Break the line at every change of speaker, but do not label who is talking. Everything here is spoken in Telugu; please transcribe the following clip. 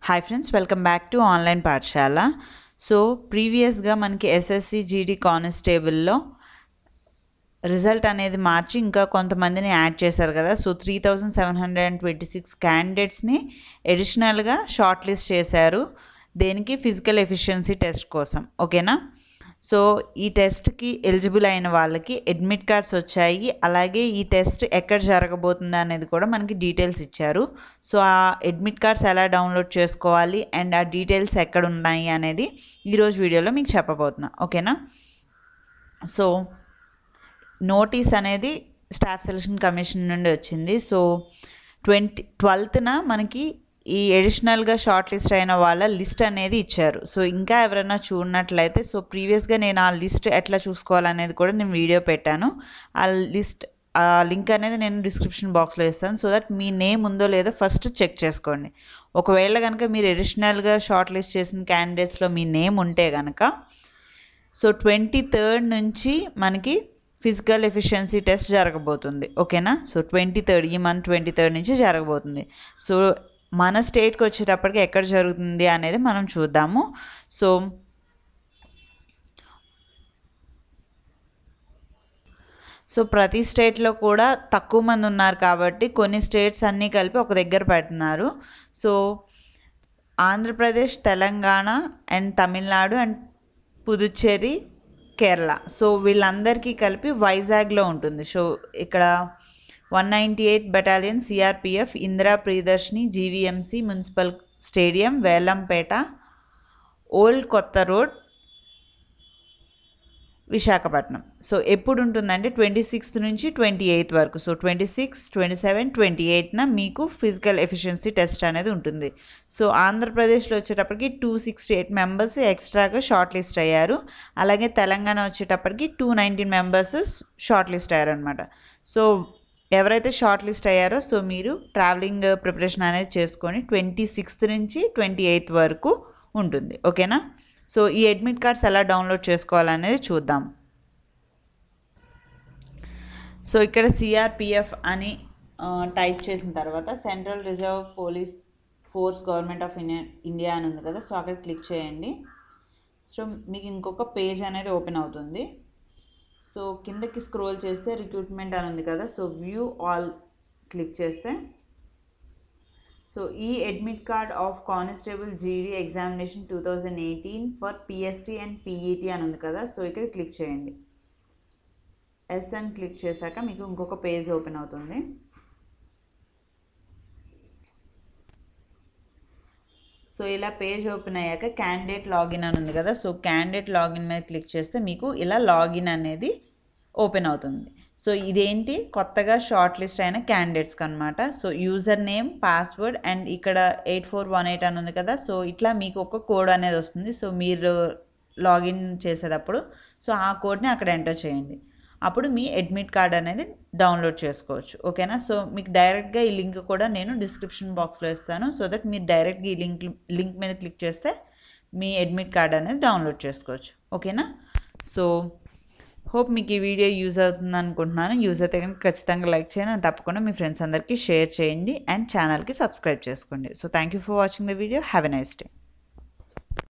hi friends welcome back to online పాఠశాల సో ప్రీవియస్గా మనకి ఎస్ఎస్సి జీడీ కానిస్టేబుల్లో రిజల్ట్ అనేది మార్చి ఇంకా కొంతమందిని యాడ్ చేశారు కదా so three thousand seven hundred and twenty six క్యాండిడేట్స్ని ఎడిషనల్గా షార్ట్ లిస్ట్ చేశారు దేనికి ఫిజికల్ ఎఫిషియన్సీ టెస్ట్ కోసం ఓకేనా సో ఈ టెస్ట్కి ఎలిజిబుల్ అయిన వాళ్ళకి అడ్మిట్ కార్డ్స్ వచ్చాయి అలాగే ఈ టెస్ట్ ఎక్కడ జరగబోతుంది అనేది కూడా మనకి డీటెయిల్స్ ఇచ్చారు సో ఆ అడ్మిట్ కార్డ్స్ ఎలా డౌన్లోడ్ చేసుకోవాలి అండ్ ఆ డీటెయిల్స్ ఎక్కడ ఉన్నాయి అనేది ఈరోజు వీడియోలో మీకు చెప్పబోతున్నా ఓకేనా సో నోటీస్ అనేది స్టాఫ్ సెలక్షన్ కమిషన్ నుండి వచ్చింది సో ట్వంటీ ట్వెల్త్న మనకి ఈ ఎడిషనల్గా షార్ట్ లిస్ట్ అయిన వాళ్ళ లిస్ట్ అనేది ఇచ్చారు సో ఇంకా ఎవరైనా చూడనట్లయితే సో ప్రీవియస్గా నేను ఆ లిస్ట్ ఎట్లా చూసుకోవాలనేది కూడా నేను వీడియో పెట్టాను ఆ లిస్ట్ ఆ లింక్ అనేది నేను డిస్క్రిప్షన్ బాక్స్లో ఇస్తాను సో దట్ మీ నేమ్ ఉందో లేదో ఫస్ట్ చెక్ చేసుకోండి ఒకవేళ కనుక మీరు ఎడిషనల్గా షార్ట్ లిస్ట్ చేసిన క్యాండిడేట్స్లో మీ నేమ్ ఉంటే కనుక సో ట్వంటీ థర్డ్ నుంచి మనకి ఫిజికల్ ఎఫిషియన్సీ టెస్ట్ జరగబోతుంది ఓకేనా సో ట్వంటీ థర్డ్ ఈ మంత్ ట్వంటీ థర్డ్ నుంచి జరగబోతుంది సో మన స్టేట్కి వచ్చేటప్పటికి ఎక్కడ జరుగుతుంది అనేది మనం చూద్దాము సో సో ప్రతి స్టేట్లో కూడా తక్కువ మంది ఉన్నారు కాబట్టి కొన్ని స్టేట్స్ అన్నీ కలిపి ఒక దగ్గర పెడుతున్నారు so Andhra Pradesh Telangana and Tamil Nadu and Puducherry Kerala so వీళ్ళందరికీ కలిపి వైజాగ్లో ఉంటుంది సో ఇక్కడ one ninety eight battalion CRPF Indira Priyadarshini GVMC municipal stadium Velampeta old Kotha road Visakhapatnam so ఎప్పుడు ఉంటుందంటే ట్వంటీ సిక్స్త్ నుంచి ట్వంటీ ఎయిత్ వరకు so twenty six twenty seven twenty ఎయిట్న మీకు ఫిజికల్ ఎఫిషియన్సీ టెస్ట్ అనేది ఉంటుంది సో ఆంధ్రప్రదేశ్లో వచ్చేటప్పటికి టూ సిక్స్టీ ఎయిట్ మెంబర్స్ ఎక్స్ట్రాగా షార్ట్ లిస్ట్ అయ్యారు అలాగే తెలంగాణ వచ్చేటప్పటికి two nineteen members short list అయ్యారు అనమాట సో ఎవరైతే షార్ట్ లిస్ట్ అయ్యారో సో మీరు ట్రావెలింగ్ ప్రిపరేషన్ అనేది చేసుకొని ట్వంటీ సిక్స్త్ నుంచి ట్వంటీ ఎయిత్ వరకు ఉంటుంది ఓకేనా సో ఈ అడ్మిట్ కార్డ్స్ ఎలా డౌన్లోడ్ చేసుకోవాలనేది చూద్దాం సో ఇక్కడ సిఆర్పిఎఫ్ అని టైప్ చేసిన తర్వాత central reserve police force government of India India అని ఉంది కదా సో అక్కడ క్లిక్ చేయండి సో మీకు ఇంకొక పేజ్ అనేది ఓపెన్ అవుతుంది సో కిందకి స్క్రోల్ చేస్తే రిక్రూట్మెంట్ అని ఉంది కదా సో వ్యూ ఆల్ క్లిక్ చేస్తే సో ఈ admit card of constable GD examination two thousand eighteen for PST and PET అని ఉంది కదా సో ఇక్కడ క్లిక్ చేయండి ఎస్ అని క్లిక్ చేశాక మీకు ఇంకొక పేజ్ ఓపెన్ అవుతుంది సో ఇలా పేజ్ ఓపెన్ అయ్యాక క్యాండిడేట్ లాగిన్ అని ఉంది కదా సో క్యాండిడేట్ లాగిన్ మీద క్లిక్ చేస్తే మీకు ఇలా లాగిన్ అనేది ఓపెన్ అవుతుంది సో ఇదేంటి కొత్తగా షార్ట్ లిస్ట్ అయిన క్యాండిడేట్స్కి అనమాట so user name password and ఇక్కడ ఎయిట్ ఫోర్ వన్ ఎయిట్ అని ఉంది కదా సో ఇట్లా మీకు ఒక కోడ్ అనేది వస్తుంది సో మీరు లాగిన్ చేసేటప్పుడు సో ఆ కోడ్ని అక్కడ ఎంటర్ చేయండి అప్పుడు మీ అడ్మిట్ కార్డ్ అనేది డౌన్లోడ్ చేసుకోవచ్చు ఓకేనా సో మీకు డైరెక్ట్గా ఈ లింక్ కూడా నేను డిస్క్రిప్షన్ బాక్స్లో ఇస్తాను సో దట్ మీరు డైరెక్ట్గా ఈ లింక్ లింక్ మీద క్లిక్ చేస్తే మీ అడ్మిట్ కార్డ్ అనేది డౌన్లోడ్ చేసుకోవచ్చు ఓకేనా సో హోప్ మీకు ఈ వీడియో యూజ్ అవుతుంది అనుకుంటున్నాను యూజ్ అయితే కనుక ఖచ్చితంగా లైక్ చేయండి తప్పకుండా మీ ఫ్రెండ్స్ అందరికీ షేర్ చేయండి అండ్ ఛానల్కి సబ్స్క్రైబ్ చేసుకోండి so thank you for watching the video have a nice day